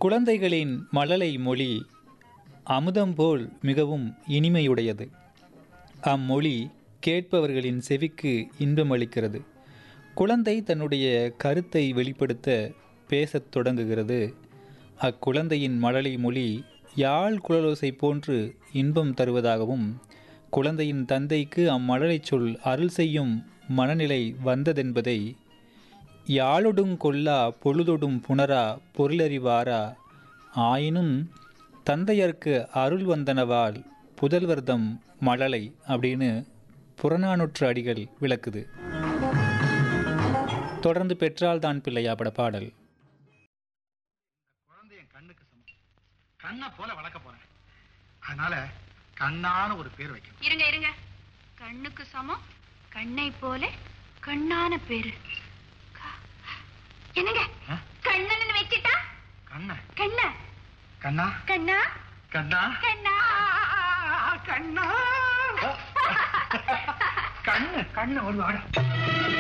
குழந்தைகளின் மழலை மொழி அமுதம் போல் மிகவும் இனிமையுடையது அம்மொழி கேட்பவர்களின் செவிக்கு இன்பமளிக்கிறது குழந்தை தன்னுடைய கருத்தை வெளிப்படுத்த பேசத் தொடங்குகிறது அக்குழந்தையின் மழலை மொழி யாழ் குழலோசை போன்று இன்பம் தருவதாகவும் குழந்தையின் தந்தைக்கு அம்மழலை சொல் அருள் செய்யும் மனநிலை வந்ததென்பதை யாழொடுங் கொல்லா பொழுதொடும் புணரா பொருளறிவாரா ஆயினும் தந்தையர்க்கு அருள் வந்தனவால் புதல்வர்தம் மழலை அப்படின்னு புறநானூற்று அடிகள் விளக்குது தொடர்ந்து பெற்றால் தான் பிள்ளையா பட பாடல் குழந்தை என் கண்ணுக்கு சமம் கண்ணை போல வளர்க்க போறேன் அதனால கண்ணான ஒரு பேர் வைக்கணும் இருங்க இருங்க கண்ணுக்கு சமம் கண்ணை போல கண்ணான பேரு க- என்னங்க ஆ? கண்ணன் வச்சிட்டா கண்ண கண்ண கண்ணா கண்ணா கண்ணா கண்ணா கண்ணா கண்ணு கண்ணு ஒரு வாடம்